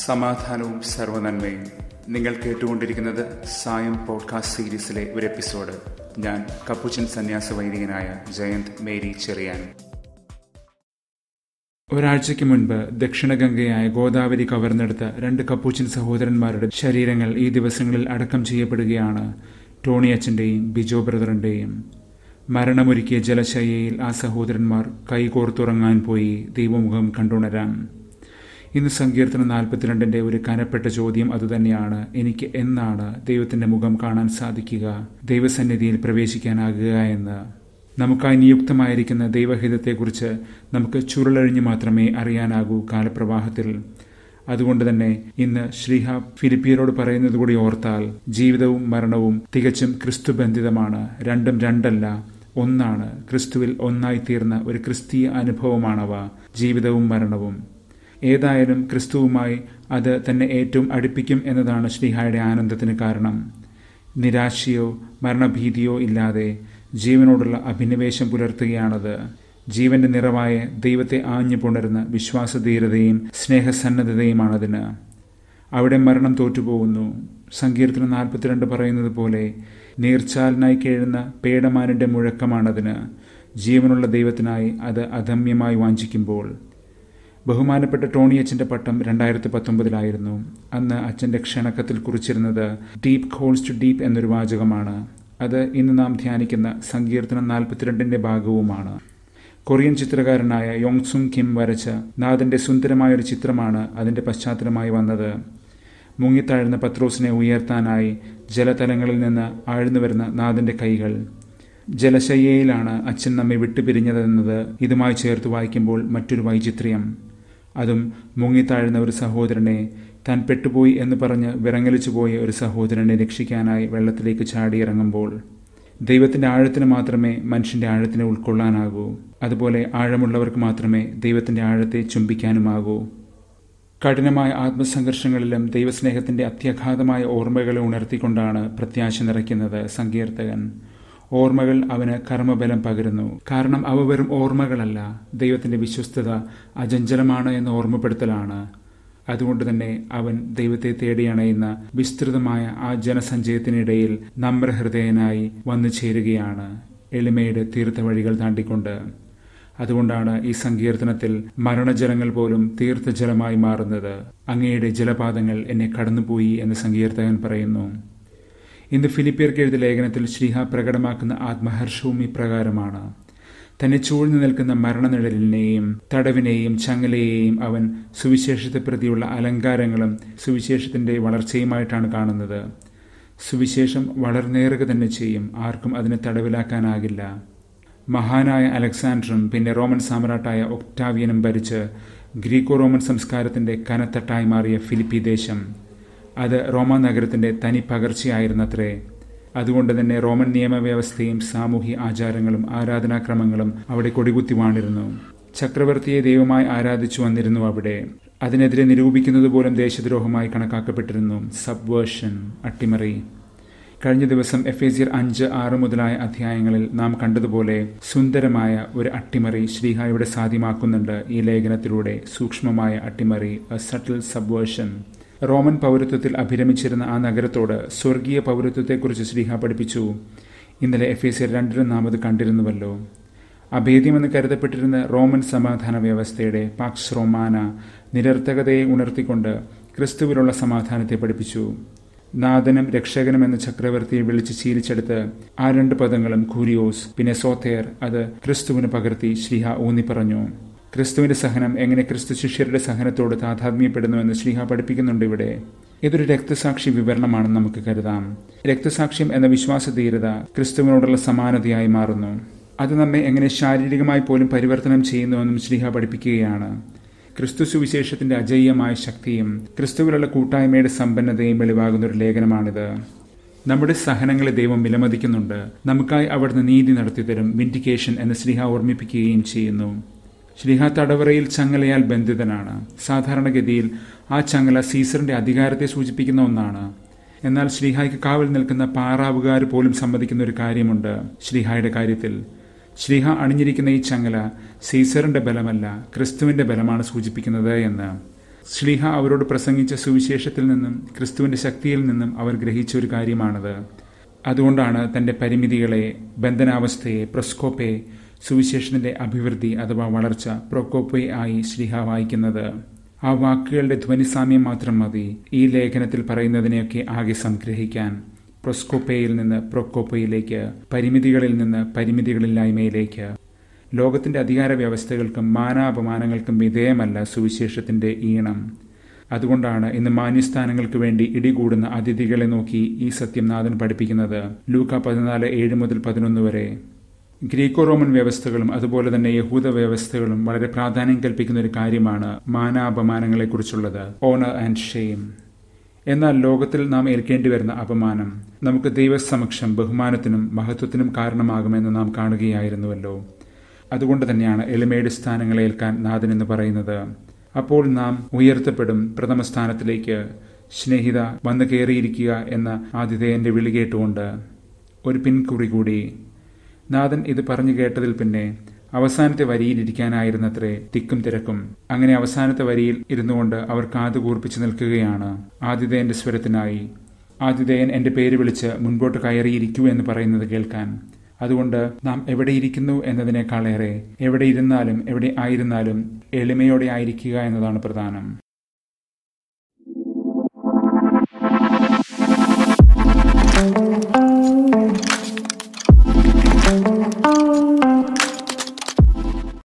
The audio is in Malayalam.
സമാധാനവും സർവനന്മയും നിങ്ങൾ കേട്ടുകൊണ്ടിരിക്കുന്നത് സായം പോഡ്കാസ്റ്റ് സീരീസിലെ ഒരു എപ്പിസോഡ് ഞാൻ കപ്പുച്ചൻ സന്യാസ വൈദികനായ ജയന്ത് മേരി ചെറിയാൻ ഒരാഴ്ചയ്ക്ക് മുൻപ് ദക്ഷിണഗംഗയായ ഗോദാവരി കവർന്നെടുത്ത രണ്ട് കപ്പൂച്ചിൻ സഹോദരന്മാരുടെ ശരീരങ്ങൾ ഈ ദിവസങ്ങളിൽ അടക്കം ചെയ്യപ്പെടുകയാണ് ടോണി അച്ഛൻ്റെയും ബിജോ ബ്രദറിൻ്റെയും മരണമൊരുക്കിയ ജലശയ്യയിൽ ആ സഹോദരന്മാർ കൈകോർത്തുറങ്ങാൻ പോയി ദൈവമുഖം കണ്ടുണരാൻ ഇന്ന് സങ്കീർത്തനം നാൽപ്പത്തിരണ്ടിന്റെ ഒരു കനപ്പെട്ട ചോദ്യം അതുതന്നെയാണ് എനിക്ക് എന്നാണ് ദൈവത്തിന്റെ മുഖം കാണാൻ സാധിക്കുക ദൈവസന്നിധിയിൽ പ്രവേശിക്കാനാകുക എന്ന് നമുക്കായി നിയുക്തമായിരിക്കുന്ന ദൈവഹിതത്തെക്കുറിച്ച് നമുക്ക് ചുരുളഴിഞ്ഞു മാത്രമേ അറിയാനാകൂ കാലപ്രവാഹത്തിൽ അതുകൊണ്ട് തന്നെ ഇന്ന് ശ്രീഹ ഫിലിപ്പിയരോട് പറയുന്നത് കൂടി ഓർത്താൽ ജീവിതവും മരണവും തികച്ചും ക്രിസ്തുബന്ധിതമാണ് രണ്ടും രണ്ടല്ല ഒന്നാണ് ക്രിസ്തുവിൽ ഒന്നായി തീർന്ന ഒരു ക്രിസ്തീയ അനുഭവമാണവ ജീവിതവും മരണവും ഏതായാലും ക്രിസ്തുവുമായി അത് തന്നെ ഏറ്റവും അടുപ്പിക്കും എന്നതാണ് ശ്രീഹായുടെ ആനന്ദത്തിന് കാരണം നിരാശയോ മരണഭീതിയോ ഇല്ലാതെ ജീവനോടുള്ള അഭിനിവേശം പുലർത്തുകയാണത് ജീവന്റെ നിറവായ ദൈവത്തെ ആഞ്ഞു പുണരുന്ന വിശ്വാസധീരതയും സ്നേഹസന്നദ്ധതയുമാണതിന് അവിടെ മരണം തോറ്റുപോകുന്നു സങ്കീർത്തനം നാൽപ്പത്തിരണ്ട് പറയുന്നത് പോലെ നീർച്ചാലിനായി കേഴുന്ന പേടമാനിന്റെ മുഴക്കമാണതിന് ജീവനുള്ള ദൈവത്തിനായി അത് അധമ്യമായി വാഞ്ചിക്കുമ്പോൾ ബഹുമാനപ്പെട്ട ടോണി അച്ഛൻ്റെ പട്ടം രണ്ടായിരത്തി പത്തൊമ്പതിലായിരുന്നു അന്ന് അച്ഛൻ്റെ ക്ഷണക്കത്തിൽ കുറിച്ചിരുന്നത് ഡീപ് കോൾസ് ടു ഡീപ് എന്നൊരു വാചകമാണ് അത് ഇന്ന് നാം ധ്യാനിക്കുന്ന സങ്കീർത്തനം നാൽപ്പത്തിരണ്ടിൻ്റെ ഭാഗവുമാണ് കൊറിയൻ ചിത്രകാരനായ യോങ്സുങ് കിം വരച്ച നാഥന്റെ സുന്ദരമായ ഒരു ചിത്രമാണ് അതിന്റെ പശ്ചാത്തലമായി വന്നത് മുങ്ങിത്താഴ്ന്ന പത്രോസിനെ ഉയർത്താനായി ജലതലങ്ങളിൽ നിന്ന് ആഴ്ന്നു വരുന്ന നാഥന്റെ കൈകൾ ജലശയ്യയിലാണ് അച്ഛൻ നമ്മെ വിട്ടുപിരിഞ്ഞതെന്നത് ഇതുമായി ചേർത്ത് വായിക്കുമ്പോൾ മറ്റൊരു വൈചിത്ര്യം അതും മുങ്ങിത്താഴ്ന്ന ഒരു സഹോദരനെ താൻ പെട്ടുപോയി എന്ന് പറഞ്ഞ് വിറങ്ങലിച്ചു പോയ ഒരു സഹോദരനെ രക്ഷിക്കാനായി വെള്ളത്തിലേക്ക് ചാടിയിറങ്ങുമ്പോൾ ദൈവത്തിന്റെ ആഴത്തിന് മാത്രമേ മനുഷ്യന്റെ ആഴത്തിനെ ഉൾക്കൊള്ളാനാകൂ അതുപോലെ ആഴമുള്ളവർക്ക് മാത്രമേ ദൈവത്തിന്റെ ആഴത്തെ ചുംബിക്കാനുമാകൂ കഠിനമായ ആത്മസംഘർഷങ്ങളിലും ദൈവസ്നേഹത്തിന്റെ അത്യഘാതമായ ഓർമ്മകളെ ഉണർത്തിക്കൊണ്ടാണ് പ്രത്യാശ നിറയ്ക്കുന്നത് സങ്കീർത്തകൻ ഓർമ്മകൾ അവന് കർമ്മബലം പകരുന്നു കാരണം അവ വെറും ഓർമ്മകളല്ല ദൈവത്തിന്റെ വിശ്വസ്തത അജഞ്ചലമാണ് എന്ന് ഓർമ്മപ്പെടുത്തലാണ് അതുകൊണ്ട് തന്നെ അവൻ ദൈവത്തെ തേടിയണയുന്ന വിസ്തൃതമായ ആ ജനസഞ്ചയത്തിനിടയിൽ നമ്രഹൃദയനായി വന്നു ചേരുകയാണ് എളിമയുടെ തീർത്ഥവഴികൾ താണ്ടിക്കൊണ്ട് അതുകൊണ്ടാണ് ഈ സങ്കീർത്തനത്തിൽ മരണജലങ്ങൾ പോലും തീർത്ഥജലമായി മാറുന്നത് അങ്ങയുടെ ജലപാതങ്ങൾ എന്നെ കടന്നുപോയി എന്ന് സങ്കീർത്തകൻ പറയുന്നു ഇന്ന് ഫിലിപ്പിയർക്ക് എഴുതിയ ലേഖനത്തിൽ ശ്രീഹ പ്രകടമാക്കുന്ന ആത്മഹർഷവും ഇപ്രകാരമാണ് തന്നെ ചൂഴ്ന്നു നിൽക്കുന്ന മരണനിഴലിനെയും തടവിനെയും ചങ്ങലയെയും അവൻ സുവിശേഷത്തെ പ്രതിയുള്ള അലങ്കാരങ്ങളും സുവിശേഷത്തിന്റെ വളർച്ചയുമായിട്ടാണ് കാണുന്നത് സുവിശേഷം വളർന്നേറുക തന്നെ ചെയ്യും ആർക്കും അതിനെ തടവിലാക്കാനാകില്ല മഹാനായ അലക്സാണ്ടറും പിന്നെ റോമൻ സാമ്രാട്ടായ ഒക്ടാവിയനും ഭരിച്ച് ഗ്രീക്കോ റോമൻ സംസ്കാരത്തിന്റെ കനത്തട്ടായി മാറിയ ഫിലിപ്പി ദേശം അത് റോമ നഗരത്തിന്റെ തനി പകർച്ചയായിരുന്നത്രേ അതുകൊണ്ട് തന്നെ റോമൻ നിയമവ്യവസ്ഥയും സാമൂഹ്യ ആചാരങ്ങളും ആരാധനാക്രമങ്ങളും അവിടെ കൊടികുത്തി വാണിരുന്നു ചക്രവർത്തിയെ ദൈവമായി ആരാധിച്ചു വന്നിരുന്നു അവിടെ അതിനെതിരെ നിരൂപിക്കുന്നത് പോലും ദേശദ്രോഹമായി കണക്കാക്കപ്പെട്ടിരുന്നു സബ്വേർഷൻ അട്ടിമറി കഴിഞ്ഞ ദിവസം എഫേസിയർ അഞ്ച് ആറ് മുതലായ അധ്യായങ്ങളിൽ നാം കണ്ടതുപോലെ സുന്ദരമായ ഒരു അട്ടിമറി ശ്രീഹ ഇവിടെ സാധ്യമാക്കുന്നുണ്ട് ഈ ലേഖനത്തിലൂടെ സൂക്ഷ്മമായ അട്ടിമറി എ സട്ടിൽ സബ്വേർഷൻ റോമൻ പൗരത്വത്തിൽ അഭിരമിച്ചിരുന്ന ആ നഗരത്തോട് സ്വർഗീയ പൗരത്വത്തെക്കുറിച്ച് ശ്രീഹ പഠിപ്പിച്ചു ഇന്നലെ എഫ് എസ് രണ്ടിലും നാം അത് കണ്ടിരുന്നുവല്ലോ അഭേദ്യമെന്ന് കരുതപ്പെട്ടിരുന്ന റോമൻ സമാധാന വ്യവസ്ഥയുടെ പാക്സ് റോമാന നിരർത്ഥകതയെ ഉണർത്തിക്കൊണ്ട് ക്രിസ്തുവിലുള്ള സമാധാനത്തെ പഠിപ്പിച്ചു നാഥനും രക്ഷകനും എന്ന ചക്രവർത്തിയെ വിളിച്ച് ശീലിച്ചെടുത്ത് ആ രണ്ട് പദങ്ങളും കൂരിയോസ് പിന്നെ സോത്തേർ അത് ക്രിസ്തുവിന് പകർത്തി ശ്രീഹ ഊന്നി പറഞ്ഞു ക്രിസ്തുവിന്റെ സഹനം എങ്ങനെ ക്രിസ്തു ശിഷ്യരുടെ സഹനത്തോട് താതാത്മ്യപ്പെടുന്നുവെന്ന് ശ്രീഹ പഠിപ്പിക്കുന്നുണ്ട് ഇവിടെ ഇതൊരു രക്തസാക്ഷി വിവരണമാണെന്ന് നമുക്ക് കരുതാം രക്തസാക്ഷ്യം എന്ന വിശ്വാസധീരത ക്രിസ്തുവിനോടുള്ള സമാനതയായി മാറുന്നു അത് നമ്മെ എങ്ങനെ ശാരീരികമായി പോലും പരിവർത്തനം ചെയ്യുന്നുവെന്നും ശ്രീഹ പഠിപ്പിക്കുകയാണ് ക്രിസ്തു സുവിശേഷത്തിന്റെ അജയ്യമായ ശക്തിയും ക്രിസ്തുവിലുള്ള കൂട്ടായ്മയുടെ സമ്പന്നതയും വെളിവാകുന്ന ഒരു ലേഖനമാണിത് നമ്മുടെ സഹനങ്ങളെ ദൈവം വിലമതിക്കുന്നുണ്ട് നമുക്കായി അവിടുന്ന് നീതി നടത്തിത്തരും വിൻഡിക്കേഷൻ എന്ന് ശ്രീഹ ഓർമ്മിപ്പിക്കുകയും ചെയ്യുന്നു ശ്രീഹ തടവറയിൽ ചങ്ങലയാൽ ബന്ധിതനാണ് സാധാരണഗതിയിൽ ആ ചങ്ങല സീസറിന്റെ അധികാരത്തെ സൂചിപ്പിക്കുന്ന ഒന്നാണ് എന്നാൽ ശ്രീഹായ്ക്ക് കാവൽ നിൽക്കുന്ന പാറാവുകാർ പോലും സമ്മതിക്കുന്ന ഒരു കാര്യമുണ്ട് ശ്രീഹായുടെ കാര്യത്തിൽ ശ്രീഹ അണിഞ്ഞിരിക്കുന്ന ഈ ചങ്ങല സീസറിന്റെ ബലമല്ല ക്രിസ്തുവിന്റെ ബലമാണ് സൂചിപ്പിക്കുന്നത് എന്ന് ശ്ലീഹ അവരോട് പ്രസംഗിച്ച സുവിശേഷത്തിൽ നിന്നും ക്രിസ്തുവിന്റെ ശക്തിയിൽ നിന്നും അവർ ഗ്രഹിച്ച ഒരു കാര്യമാണത് അതുകൊണ്ടാണ് തന്റെ പരിമിതികളെ ബന്ധനാവസ്ഥയെ പ്രസ്കോപ്പെ സുവിശേഷത്തിന്റെ അഭിവൃദ്ധി അഥവാ വളർച്ച പ്രൊക്കോപ്പെ ആയി ശ്രീഹ വായിക്കുന്നത് ആ വാക്കുകളുടെ ധ്വനിസാമ്യം മാത്രം മതി ഈ ലേഖനത്തിൽ പറയുന്നതിനെയൊക്കെ ആകെ സംഗ്രഹിക്കാൻ പ്രൊസ്കോപ്പയിൽ നിന്ന് പ്രൊക്കോപ്പയിലേക്ക് പരിമിതികളിൽ നിന്ന് പരിമിതികളില്ലായ്മയിലേക്ക് ലോകത്തിന്റെ അധികാര വ്യവസ്ഥകൾക്കും മാനാപമാനങ്ങൾക്കും വിധേയമല്ല സുവിശേഷത്തിന്റെ ഈണം അതുകൊണ്ടാണ് ഇന്ന് മാന്യസ്ഥാനങ്ങൾക്ക് വേണ്ടി ഇടികൂടുന്ന അതിഥികളെ നോക്കി ഈ സത്യം നാഥൻ പഠിപ്പിക്കുന്നത് ലൂക്ക പതിനാല് ഏഴ് മുതൽ പതിനൊന്ന് വരെ ഗ്രീക്കോ റോമൻ വ്യവസ്ഥകളും അതുപോലെ തന്നെ യഹൂദ വ്യവസ്ഥകളും വളരെ പ്രാധാന്യം കൽപ്പിക്കുന്ന ഒരു കാര്യമാണ് മാനാപമാനങ്ങളെക്കുറിച്ചുള്ളത് ഓണർ ആൻഡ് ഷെയിം എന്നാൽ ലോകത്തിൽ നാം ഏൽക്കേണ്ടി വരുന്ന അപമാനം നമുക്ക് ദൈവസമക്ഷം ബഹുമാനത്തിനും മഹത്വത്തിനും കാരണമാകുമെന്ന് നാം കാണുകയായിരുന്നുവല്ലോ അതുകൊണ്ട് തന്നെയാണ് എളിമയുടെ സ്ഥാനങ്ങൾ ഏൽക്കാൻ നാഥൻ എന്ന് പറയുന്നത് അപ്പോൾ നാം ഉയർത്തപ്പെടും പ്രഥമ സ്ഥാനത്തിലേക്ക് സ്നേഹിത വന്ന് കയറിയിരിക്കുക എന്ന ആതിഥേയന്റെ വിളി കേട്ടുകൊണ്ട് ഒരു പിൻകുറി കൂടി നാഥൻ ഇത് പറഞ്ഞു കേട്ടതിൽ പിന്നെ അവസാനത്തെ വരിയിൽ ഇരിക്കാനായിരുന്നത്രേ തിക്കും തിരക്കും അങ്ങനെ അവസാനത്തെ വരിയിൽ ഇരുന്നുകൊണ്ട് അവർ കാതു കൂർപ്പിച്ചു നിൽക്കുകയാണ് ആതിഥേയന്റെ സ്വരത്തിനായി ആതിഥേയൻ എന്റെ പേര് വിളിച്ച് മുൻപോട്ട് കയറിയിരിക്കൂ എന്ന് പറയുന്നത് കേൾക്കാൻ അതുകൊണ്ട് നാം എവിടെ ഇരിക്കുന്നു എന്നതിനേക്കാളേറെ എവിടെ ഇരുന്നാലും എവിടെ ആയിരുന്നാലും എളിമയോടെ ആയിരിക്കുക എന്നതാണ് പ്രധാനം thank you